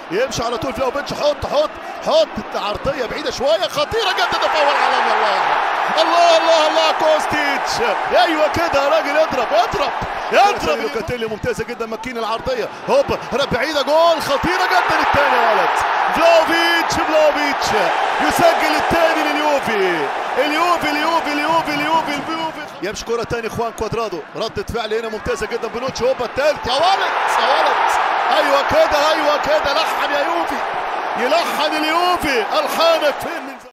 يمشي على طول فلاوفيتش حط حط حط عرضيه بعيده شويه خطيره جدا تفاول عالمي الله الله الله الله كوستيتش ايوه كده يا راجل اضرب اضرب اضرب لوكاتيلي ممتازه جدا ماكين العرضيه هوب رب بعيده جول خطيره جدا الثاني يا ولد فلاوفيتش فلاوفيتش يسجل الثاني لليوفي اليوفي اليوفي اليوفي اليوفي اليوفي يمشي كره ثاني اخوان كوادرادو ردة فعل هنا ممتازه جدا بنوتش هوبا الثالث يا ولد يا ولد ايوه كده ايوه كده لحن يا يوفي يلحن اليوفي الحانك فين